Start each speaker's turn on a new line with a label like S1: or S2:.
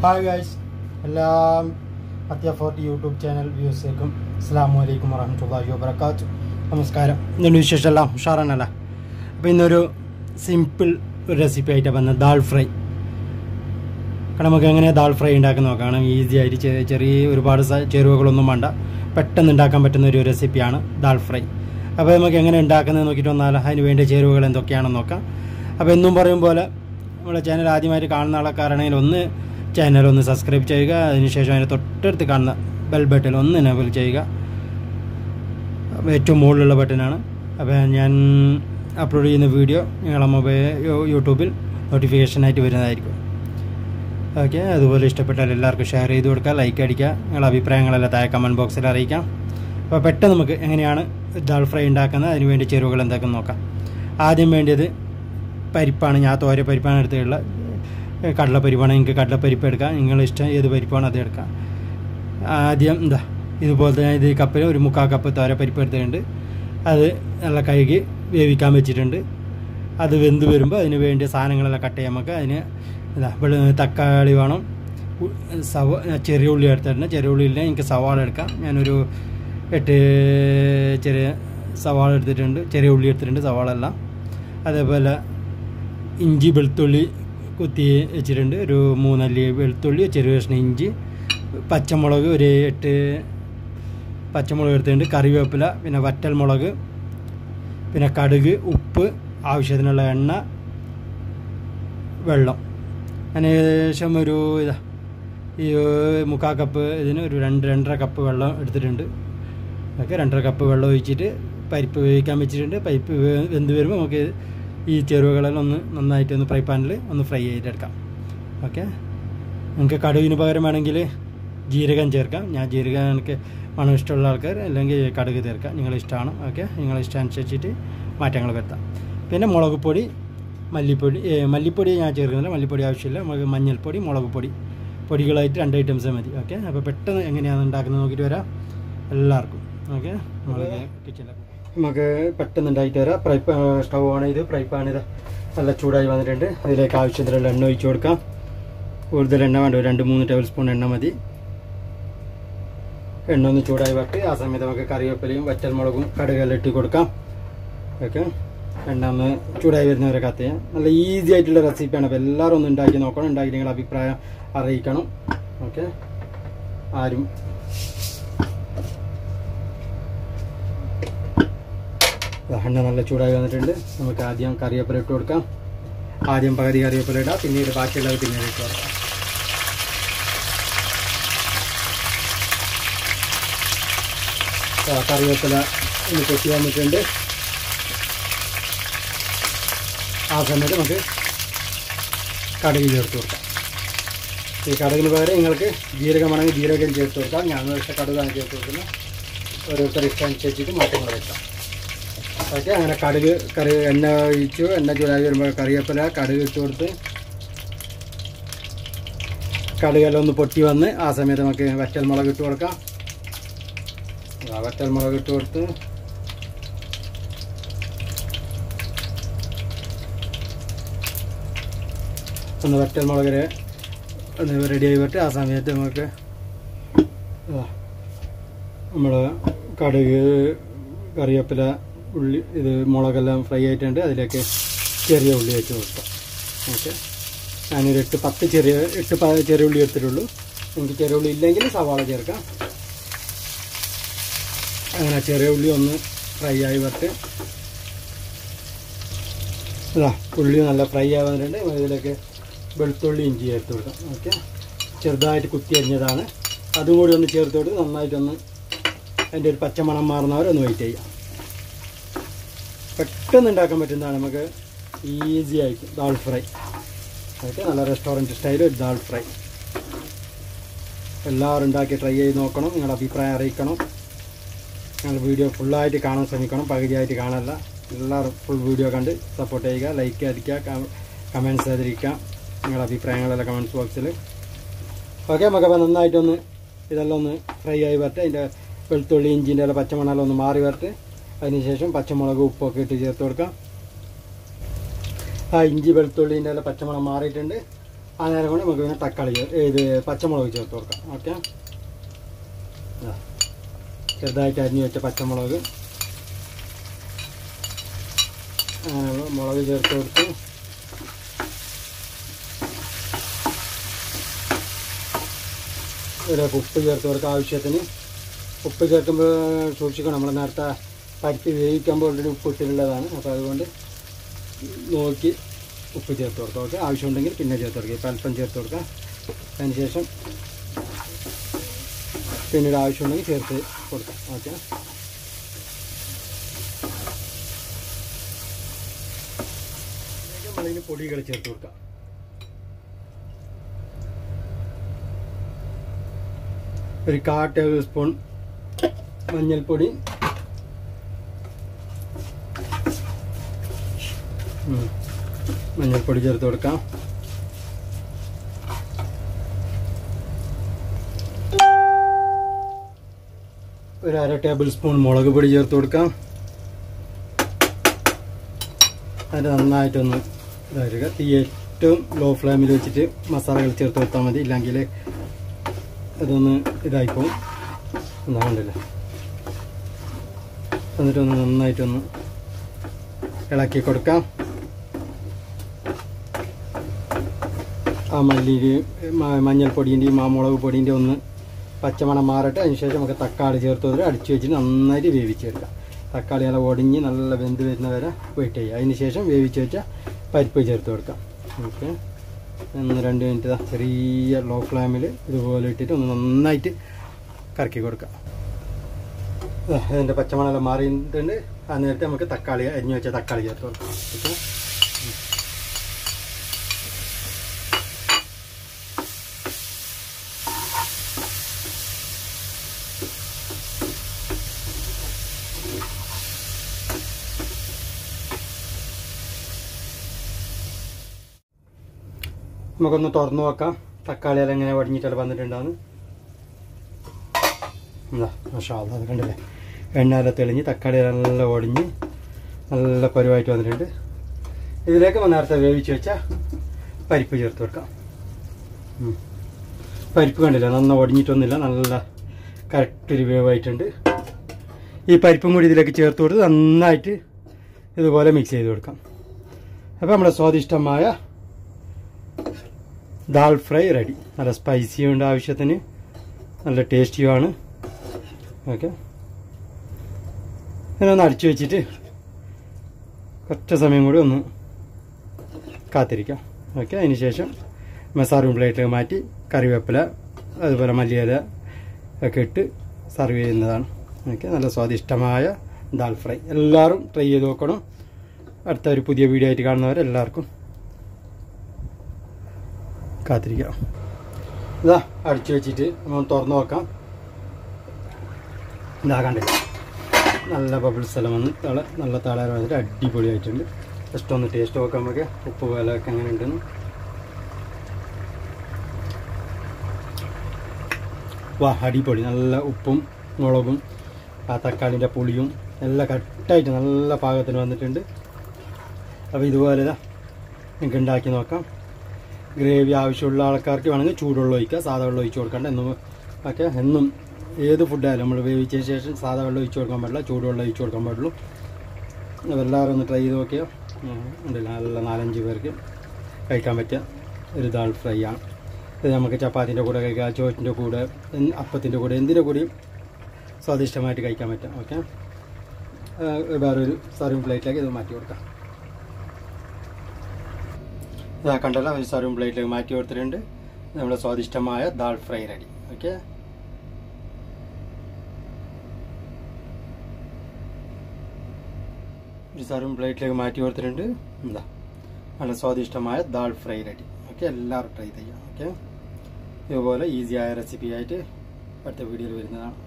S1: Hi guys എല്ലാ അത്യ forty YouTube channel വ്യൂസേക്കും അസ്സാം വലൈക്കും വറഹമത്തല്ലാഹി വബർക്കാത്തു നമസ്കാരം ഇന്നുണ്ട് വിശേഷമെല്ലാം ഉഷാറാണല്ല അപ്പോൾ ഇന്നൊരു സിമ്പിൾ ഒരു റെസിപ്പി ആയിട്ട് വന്ന ദാൾ ഫ്രൈ കാരണം നമുക്ക് എങ്ങനെ ദാൾ ഫ്രൈ ഉണ്ടാക്കുന്ന നോക്കാം ഈസി ആയിട്ട് ചെ- ചെറിയ ഒരുപാട് സ- ചേരുവകളൊന്നും വേണ്ട പെട്ടെന്ന് ഉണ്ടാക്കാൻ പറ്റുന്ന ഒരു റെസിപ്പിയാണ് ദാൾ ഫ്രൈ അപ്പോൾ നമുക്ക് എങ്ങനെ ഉണ്ടാക്കുന്നത് നോക്കിയിട്ട് വന്നാൽ അതിന് വേണ്ട ചേരുവകൾ എന്തൊക്കെയാണെന്ന് നോക്കാം അപ്പോൾ എന്നും പറയും പോലെ നമ്മുടെ ചാനൽ ആദ്യമായിട്ട് കാണുന്ന ആൾക്കാരാണെങ്കിൽ ഒന്ന് ചാനൽ ഒന്ന് സബ്സ്ക്രൈബ് ചെയ്യുക അതിനുശേഷം അതിന് തൊട്ടടുത്ത് കാണുന്ന ബെൽ ബട്ടൺ ഒന്ന് എനേബിൾ ചെയ്യുക അപ്പോൾ ഏറ്റവും മുകളിലുള്ള ബട്ടനാണ് അപ്പോൾ ഞാൻ അപ്ലോഡ് ചെയ്യുന്ന വീഡിയോ നിങ്ങളെ മൊബൈൽ യൂട്യൂബിൽ നോട്ടിഫിക്കേഷനായിട്ട് വരുന്നതായിരിക്കും ഓക്കെ അതുപോലെ ഇഷ്ടപ്പെട്ടാൽ എല്ലാവർക്കും ഷെയർ ചെയ്ത് കൊടുക്കുക ലൈക്ക് അടിക്കുക നിങ്ങളുടെ അഭിപ്രായങ്ങളെല്ലാം താഴെ കമൻറ്റ് ബോക്സിൽ അറിയിക്കാം അപ്പോൾ പെട്ടെന്ന് നമുക്ക് എങ്ങനെയാണ് ദാൾ ഫ്രൈ ഉണ്ടാക്കുന്നത് അതിന് വേണ്ടി ചേരുവകൾ എന്തൊക്കെ നോക്കാം ആദ്യം വേണ്ടത് പരിപ്പാണ് ഞാൻ തോര പരിപ്പാണ് എടുത്തിട്ടുള്ള കടലപ്പരിപ്പാണ് നിങ്ങൾക്ക് കടലപ്പരിപ്പ് എടുക്കാം നിങ്ങൾ ഇഷ്ടം ഏത് പരിപ്പാണ് അത് എടുക്കാം ആദ്യം എന്താ ഇതുപോലത്തെ ഞാൻ ഇത് കപ്പിൽ ഒരു മുക്കാൽ കപ്പ് തോര പരിപ്പ് എടുത്തിട്ടുണ്ട് അത് നല്ല കഴുകി വേവിക്കാൻ വെച്ചിട്ടുണ്ട് അത് വെന്ത് വരുമ്പോൾ അതിന് വേണ്ടിയ സാധനങ്ങളെല്ലാം കട്ട് ചെയ്യാൻ നമുക്ക് അതിന് ഇതാ വെളു തക്കാളി വേണം ഉ- സവ ചെറിയ ഉള്ളി എടുത്തിട്ടുണ്ട് ചെറിയ ഉള്ളി ഇല്ല എനിക്ക് സവാള എടുക്കാം ഞാനൊരു എട്ട് ചെറിയ സവാള എടുത്തിട്ടുണ്ട് ചെറിയ ഉള്ളി എടുത്തിട്ടുണ്ട് സവാള എല്ലാം അതേപോലെ ഇഞ്ചി വെളുത്തുള്ളി കുത്തി വെച്ചിട്ടുണ്ട് ഒരു മൂന്നല്ലി വെളുത്തുള്ളി ചെറിയ കഷ്ണം ഇഞ്ചി പച്ചമുളക് ഒരു എട്ട് പച്ചമുളക് എടുത്തിട്ടുണ്ട് കറിവേപ്പില പിന്നെ വറ്റൽമുളക് പിന്നെ കടുക് ഉപ്പ് ആവശ്യത്തിനുള്ള എണ്ണ വെള്ളം ഞാൻ ഏകദേശം ഒരു ഇതാ ഈ മുക്കാൽ കപ്പ് ഇതിന് ഒരു രണ്ട് രണ്ടര കപ്പ് വെള്ളം എടുത്തിട്ടുണ്ട് ഓക്കെ രണ്ടര കപ്പ് വെള്ളം ഒഴിച്ചിട്ട് പരിപ്പ് വേവിക്കാൻ വെച്ചിട്ടുണ്ട് പരിപ്പ് വേ- വെന്ത് വരുമ്പോൾ നമുക്ക് ഈ ചേരുവകളെല്ലാം ഒന്ന് നന്നായിട്ട് ഒന്ന് ഫ്രൈ പാനിൽ ഒന്ന് ഫ്രൈ ചെയ്തെടുക്കാം ഓക്കെ നിങ്ങൾക്ക് കടുകിന് പകരം വേണമെങ്കിൽ ജീരകം ചേർക്കാം ഞാൻ ജീരകം എനിക്ക് മണം ഇഷ്ടമുള്ള ആൾക്കാർ അല്ലെങ്കിൽ കടുക് ചേർക്കാം നിങ്ങളുടെ ഇഷ്ടമാണ് ഓക്കെ നിങ്ങളുടെ ഇഷ്ടം അനുസരിച്ചിട്ട് മാറ്റങ്ങൾ വരുത്താം പിന്നെ മുളക് പൊടി മല്ലിപ്പൊടി ഏ, മല്ലിപ്പൊടി ഞാൻ ചേർക്കുന്നില്ല മല്ലിപ്പൊടി ആവശ്യമില്ല നമുക്ക് മഞ്ഞൾപ്പൊടി മുളക് പൊടി പൊടികളായിട്ട് രണ്ട് ഐറ്റംസേ മതി ഓക്കെ അപ്പോൾ പെട്ടെന്ന് എങ്ങനെയാണ് ഉണ്ടാക്കുന്നത് നോക്കിയിട്ട് വരാം എല്ലാവർക്കും ഓക്കെ നമുക്ക് കിച്ചണിൽ നമുക്ക് പെട്ടെന്ന് ഉണ്ടായിട്ട് വരാം ഫ്രൈ സ്റ്റൗ ഓൺ ചെയ്ത് ഫ്രൈ പാൻ ഇത് നല്ല ചൂടായി വന്നിട്ടുണ്ട് അതിലേക്ക് ആവശ്യത്തിലുള്ള എണ്ണ ഒഴിച്ച് കൊടുക്കാം കൂടുതൽ എണ്ണ വേണ്ട ഒരു രണ്ട് മൂന്ന് ടേബിൾ സ്പൂൺ എണ്ണ മതി എണ്ണ ഒന്ന് ചൂടായി വരട്ട് ആ സമയത്ത് നമുക്ക് കറിവേപ്പിലയും വറ്റൽമുളകും കടുകെല്ലാം ഇട്ട് കൊടുക്കാം ഓക്കെ എണ്ണ ഒന്ന് ചൂടായി വരുന്നവരെ കത്ത് ചെയ്യാം നല്ല ഈസി ആയിട്ടുള്ള റെസിപ്പിയാണ് അപ്പോൾ എല്ലാവരും ഒന്ന് ഉണ്ടാക്കി നോക്കണം ഉണ്ടാക്കി നിങ്ങളുടെ അഭിപ്രായം അറിയിക്കണം ഓക്കെ ആരും ദാ എണ്ണ നല്ല ചൂടായി വന്നിട്ടുണ്ട് നമുക്ക് ആദ്യം കറിവേപ്പില ഇട്ട് കൊടുക്കാം ആദ്യം പകുതി കറിവേപ്പില ഇടാം പിന്നീട് ബാക്കിയുള്ളത് പിന്നീട് ഇട്ട് കൊടുക്കാം ദാ കറിവേപ്പില ഒന്ന് കൊത്തി വന്നിട്ടുണ്ട് ആ സമയത്ത് നമുക്ക് കടുക് ചേർത്ത് കൊടുക്കാം ഈ കടുകിന് പകരം നിങ്ങൾക്ക് ജീരകമാണെങ്കിൽ ജീരകം ചേർത്ത് കൊടുക്കാം ഞങ്ങൾ ഇഷ്ട കടുകാണ് ചേർത്ത് കൊടുക്കുന്നത് ഓരോരുത്തർ ഇഷ്ടം അനുസരിച്ചിട്ട് മാറ്റങ്ങൾ വരുത്താം ഓക്കെ അങ്ങനെ കടുക് കറി എണ്ണ ഒഴിച്ചു എണ്ണ ചൂടായി വരുമ്പോൾ കറിവേപ്പില കടുക് ഇട്ട് കൊടുത്ത് കടുകെല്ലാം ഒന്ന് പൊട്ടി വന്ന് ആ സമയത്ത് നമുക്ക് വറ്റൽമുളക് ഇട്ട് കൊടുക്കാം ആ വറ്റൽമുളക് ഇട്ട് കൊടുത്ത് ഒന്ന് വറ്റൽമുളക് ഒന്ന് റെഡിയായി വരട്ടെ ആ സമയത്ത് നമുക്ക് നമ്മൾ കടുക് കറിവേപ്പില ഉള്ളി ഇത് മുളകെല്ലാം ഫ്രൈ ആയിട്ടുണ്ട് അതിലേക്ക് ചെറിയ ഉള്ളി വെച്ച് കൊടുക്കാം ഓക്കെ ഞാനൊരു എട്ട് പത്ത് ചെറിയ എട്ട് പ- ചെറിയ ഉള്ളി എടുത്തിട്ടുള്ളൂ എനിക്ക് ചെറിയ ഉള്ളി ഇല്ലെങ്കിൽ സവാള ചേർക്കാം അങ്ങനെ ചെറിയ ഉള്ളി ഒന്ന് ഫ്രൈ ആയി വരട്ടെ അതാ ഉള്ളി നല്ല ഫ്രൈ ആയി വന്നിട്ടുണ്ട് ഇതിലേക്ക് വെളുത്തുള്ളി ഇഞ്ചി ചേർത്ത് കൊടുക്കാം ഓക്കെ ചെറുതായിട്ട് കുത്തി അരിഞ്ഞതാണ് അതും കൂടി ഒന്ന് ചേർത്ത് കൊടുത്ത് നന്നായിട്ടൊന്ന് അതിൻ്റെ ഒരു പച്ചമണം മാറുന്നവരെ ഒന്ന് വെയിറ്റ് ചെയ്യാം പെട്ടെന്ന് ഉണ്ടാക്കാൻ പറ്റുന്നതാണ് നമുക്ക് ഈസി ആയിട്ട് ദാൾ ഫ്രൈ ഓക്കെ നല്ല റെസ്റ്റോറൻറ്റ് സ്റ്റൈൽ ഒരു ദാൾ ഫ്രൈ എല്ലാവരും ഉണ്ടാക്കി ട്രൈ ചെയ്ത് നോക്കണം നിങ്ങളുടെ അഭിപ്രായം അറിയിക്കണം ഞങ്ങൾ വീഡിയോ ഫുള്ളായിട്ട് കാണാൻ ശ്രമിക്കണം പകുതിയായിട്ട് കാണല്ല എല്ലാവരും ഫുൾ വീഡിയോ കണ്ട് സപ്പോർട്ട് ചെയ്യുക ലൈക്ക് അടിക്കുക കമൻസ് ചെയ്തിരിക്കുക നിങ്ങളുടെ അഭിപ്രായങ്ങളെല്ലാം കമൻസ് ബോക്സിൽ ഓക്കെ നമുക്കപ്പോൾ നന്നായിട്ടൊന്ന് ഇതെല്ലാം ഒന്ന് ഫ്രൈ ആയി വരട്ടെ അതിൻ്റെ വെളുത്തുള്ളി ഇഞ്ചിൻ്റെ എല്ലാം പച്ചമണെല്ലാം ഒന്ന് മാറി വരട്ടെ അതിനുശേഷം പച്ചമുളക് ഉപ്പൊക്കെ ഇട്ട് ചേർത്ത് കൊടുക്കാം ആ ഇഞ്ചി വെളുത്തുള്ളിൻ്റെ എല്ലാം പച്ചമണം മാറിയിട്ടുണ്ട് ആ നേരം കൊണ്ട് നമുക്ക് പിന്നെ തക്കാളി ചേ- ഇത് പച്ചമുളക് ചേർത്ത് കൊടുക്കാം ഓക്കെ ചെറുതായിട്ട് അരിഞ്ഞ് വെച്ച പച്ചമുളക് ആ, മുളക് ചേർത്ത് കൊടുത്ത് ഇതിലേക്ക് ഉപ്പ് ചേർത്ത് കൊടുക്കുക ആവശ്യത്തിന് ഉപ്പ് ചേർക്കുമ്പോൾ സൂക്ഷിക്കണം നമ്മൾ നേരത്തെ പരിപ്പ് വേവിക്കുമ്പോൾ ഓൾറെഡി ഉപ്പ് ഇട്ടിട്ടുള്ളതാണ് അപ്പോൾ അതുകൊണ്ട് നോക്കി ഉപ്പ് ചേർത്ത് കൊടുക്കുക ഓക്കെ ആവശ്യമുണ്ടെങ്കിൽ പിന്നെ ചേർത്ത് കൊടുക്കുക ഇപ്പം അല്പം ചേർത്ത് കൊടുക്കുക അതിന് ശേഷം പിന്നീട് ആവശ്യമുണ്ടെങ്കിൽ ചേർത്ത് കൊടുക്കാം ഓക്കെ നമ്മളിതിന് പൊടികൾ ചേർത്ത് കൊടുക്കാം ഒരു കാ ടേബിൾ സ്പൂൺ മഞ്ഞൾപ്പൊടി ഉം. മഞ്ഞൾപ്പൊടി ചേർത്ത് കൊടുക്കാം ഒരു അര ടേബിൾ സ്പൂൺ മുളക് പൊടി ചേർത്ത് കൊടുക്കാം അത് നന്നായിട്ടൊന്ന് ഇതായിരിക്കുക തീ ഏറ്റവും ലോ ഫ്ലെയിമിൽ വെച്ചിട്ട് മസാലകൾ ചേർത്ത് കൊടുത്താൽ മതി ഇല്ലെങ്കിൽ അതൊന്ന് ഇതായിപ്പോവും ഒന്നാകണ്ടല്ലോ എന്നിട്ടൊന്ന് നന്നായിട്ടൊന്ന് ഇളക്കി കൊടുക്കാം ആ മല്ലിയുടെയും മ- മഞ്ഞൾപ്പൊടിൻ്റെയും ആ മുളക് പൊടിൻ്റെയും ഒന്ന് പച്ചമണം മാറട്ടെ അതിന് ശേഷം നമുക്ക് തക്കാളി ചേർത്ത് കൊടുത്ത് അടിച്ചു വെച്ചിട്ട് നന്നായിട്ട് വേവിച്ചെടുക്കാം തക്കാളി നല്ല ഒടിഞ്ഞ് നല്ല വെന്ത് വരുന്ന വരെ വെയിറ്റ് ചെയ്യുക അതിന് ശേഷം വേവിച്ച് വെച്ച പരിപ്പ് ചേർത്ത് കൊടുക്കാം ഓക്കെ ഒന്ന് രണ്ട് മിനിറ്റ് ദാ ചെറിയ ലോ ഫ്ലെയിമിൽ ഇതുപോലെ ഇട്ടിട്ട് ഒന്ന് നന്നായിട്ട് കറക്കി കൊടുക്കാം ദാ ഇതിൻ്റെ പച്ചമണെല്ലാം മാറിയിട്ടുണ്ട് ആ നേരത്തെ നമുക്ക് തക്കാളി അരിഞ്ഞു വെച്ച തക്കാളി ചേർത്ത് കൊടുക്കാം ഓക്കെ നമുക്കൊന്ന് തുറന്നു നോക്കാം തക്കാളി എല്ലാം എങ്ങനെ വടിഞ്ഞിട്ടെല്ലാം വന്നിട്ടുണ്ടാന്ന് എന്താ മഷാ അത് കണ്ടില്ലേ എണ്ണയെല്ലാം തെളിഞ്ഞ് തക്കാളി നല്ല ഒടിഞ്ഞ് നല്ല പരുവായിട്ട് വന്നിട്ടുണ്ട് ഇതിലേക്ക് നമ്മൾ നേരത്തെ വേവിച്ച് വെച്ച പരിപ്പ് ചേർത്ത് കൊടുക്കാം ഉം. പരിപ്പ് കണ്ടില്ല നന്ന ഒടിഞ്ഞിട്ടൊന്നുമില്ല നല്ല കറക്റ്റ് ഒരു വേവായിട്ടുണ്ട് ഈ പരിപ്പും കൂടി ഇതിലേക്ക് ചേർത്ത് കൊടുത്ത് നന്നായിട്ട് ഇതുപോലെ മിക്സ് ചെയ്ത് കൊടുക്കാം അപ്പോൾ നമ്മുടെ സ്വാദിഷ്ടമായ ദാൽ ഫ്രൈ റെഡി നല്ല സ്പൈസിയും ഉണ്ട് ആവശ്യത്തിന് നല്ല ടേസ്റ്റിയുമാണ് ഓക്കെ ഇതൊന്ന് അടിച്ചു വെച്ചിട്ട് കുറച്ച് സമയം കൂടി ഒന്ന് കാത്തിരിക്കാം ഓക്കെ അതിന് ശേഷം മസാറും പ്ലേറ്റിലേക്ക് മാറ്റി കറിവേപ്പില അതുപോലെ മല്ലിയില ഒക്കെ ഇട്ട് സർവ് ചെയ്യുന്നതാണ് ഓക്കെ നല്ല സ്വാദിഷ്ടമായ ദാൽ ഫ്രൈ എല്ലാവരും ട്രൈ ചെയ്ത് നോക്കണം അടുത്ത ഒരു പുതിയ വീഡിയോ ആയിട്ട് കാണുന്നവരെല്ലാവർക്കും കാത്തിരിക്കാം ഇതാ അടിച്ചു വെച്ചിട്ട് നമ്മൾ തുറന്നു നോക്കാം ഇതാ കണ്ടില്ല നല്ല ബബിൾസ് എല്ലാം വന്ന് തള നല്ല തളര വന്നിട്ട് അടിപൊളിയായിട്ടുണ്ട് ജസ്റ്റ് ഒന്ന് ടേസ്റ്റ് നോക്കാം നമുക്ക് ഉപ്പ് വിലമൊക്കെ എങ്ങനെ ഉണ്ടെന്ന് വാ അടിപൊളി നല്ല ഉപ്പും മുളകും ആ തക്കാളിൻ്റെ പുളിയും എല്ലാം കട്ടായിട്ട് നല്ല പാകത്തിന് വന്നിട്ടുണ്ട് അപ്പോൾ ഇതുപോലെ ഇതാ നിങ്ങൾക്ക് ഉണ്ടാക്കി നോക്കാം ഗ്രേവി ആവശ്യമുള്ള ആൾക്കാർക്ക് വേണമെങ്കിൽ ചൂടുവെള്ളം ഒഴിക്കുക സാധാ വെള്ളം ഒഴിച്ച് കൊടുക്കണ്ട എന്നും ഒക്കെ എന്നും ഏത് ഫുഡായാലും നമ്മൾ വേവിച്ചതിന് ശേഷം സാധാ വെള്ളം ഒഴിച്ച് കൊടുക്കാൻ പാടില്ല ചൂടുവെള്ളം ഒഴിച്ച് കൊടുക്കാൻ പാടുള്ളൂ അപ്പോൾ എല്ലാവരും ഒന്ന് ട്രൈ ചെയ്ത് നോക്കിയാൽ ഉണ്ടല്ലോ നല്ല നാലഞ്ച് പേർക്ക് കഴിക്കാൻ പറ്റിയ ഒരു ദാൽ ഫ്രൈ ആണ് ഇത് നമുക്ക് ചപ്പാത്തിൻ്റെ കൂടെ കഴിക്കാം ചോറ്റിൻ്റെ കൂടെ എന്ത് അപ്പത്തിൻ്റെ കൂടെ എന്തിൻ്റെ കൂടെയും സ്വാദിഷ്ടമായിട്ട് കഴിക്കാൻ പറ്റും ഓക്കെ വേറൊരു സർവിങ് പ്ലേറ്റിലേക്ക് ഇത് മാറ്റി കൊടുക്കാം ഇതാ കണ്ടല്ലോ ഒരു സർവിങ് പ്ലേറ്റിലേക്ക് മാറ്റി കൊടുത്തിട്ടുണ്ട് നമ്മുടെ സ്വാദിഷ്ടമായ ദാൽ ഫ്രൈ റെഡി ഓക്കെ ഒരു സർവിങ് പ്ലേറ്റിലേക്ക് മാറ്റി കൊടുത്തിട്ടുണ്ട് എന്താ നല്ല സ്വാദിഷ്ടമായ ദാൽ ഫ്രൈ റെഡി ഓക്കെ എല്ലാവരും ട്രൈ ചെയ്യാം ഓക്കെ ഇതുപോലെ ഈസിയായ റെസിപ്പി ആയിട്ട് അടുത്ത വീഡിയോയിൽ വരുന്നതാണ്